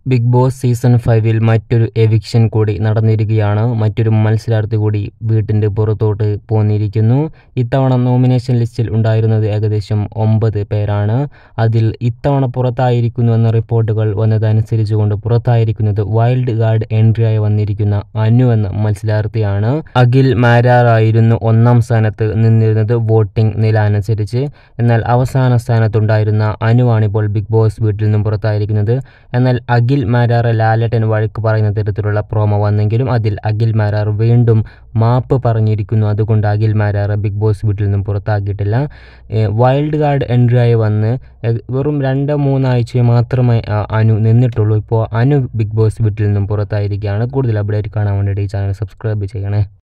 big boss season ഫൈവിൽ മറ്റൊരു eviction കൂടി നടന്നിരിക്കുകയാണ് മറ്റൊരു മത്സരാർത്ഥി കൂടി വീട്ടിൻ്റെ പുറത്തോട്ട് പോന്നിരിക്കുന്നു ഇത്തവണ നോമിനേഷൻ ലിസ്റ്റിൽ ഉണ്ടായിരുന്നത് ഏകദേശം ഒമ്പത് പേരാണ് അതിൽ ഇത്തവണ പുറത്തായിരിക്കുന്നു എന്ന റിപ്പോർട്ടുകൾ വന്നതനുസരിച്ചുകൊണ്ട് പുറത്തായിരിക്കുന്നത് വൈൽഡ് കാർഡ് എൻട്രിയായി വന്നിരിക്കുന്ന അനു എന്ന മത്സരാർത്ഥിയാണ് അഖിൽ മാരാറായിരുന്നു ഒന്നാം സ്ഥാനത്ത് നിന്നിരുന്നത് വോട്ടിംഗ് നില അനുസരിച്ച് എന്നാൽ അവസാന സ്ഥാനത്തുണ്ടായിരുന്ന അനുവാണിപ്പോൾ ബിഗ് ബോസ് വീട്ടിൽ നിന്നും പുറത്തായിരിക്കുന്നത് എന്നാൽ അഖിൽ മാരാർ ലാലട്ടൻ വഴക്ക് പറയുന്ന തരത്തിലുള്ള പ്രോമോ വന്നെങ്കിലും അതിൽ അഖിൽ മാരാർ വീണ്ടും മാപ്പ് പറഞ്ഞിരിക്കുന്നു അതുകൊണ്ട് അഖിൽ മാരാർ ബിഗ് ബോസ് വീട്ടിൽ നിന്നും പുറത്താക്കിയിട്ടില്ല വൈൽഡ് കാർഡ് എൻട്രിയായി വന്ന് വെറും രണ്ടോ മൂന്നാഴ്ച മാത്രമേ അനു നിന്നിട്ടുള്ളൂ ഇപ്പോൾ അനു ബിഗ് ബോസ് വീട്ടിൽ നിന്നും പുറത്തായിരിക്കുകയാണ് കൂടുതൽ അപ്ഡേറ്റ് കാണാൻ വേണ്ടിയിട്ട് ഈ ചാനൽ സബ്സ്ക്രൈബ് ചെയ്യണേ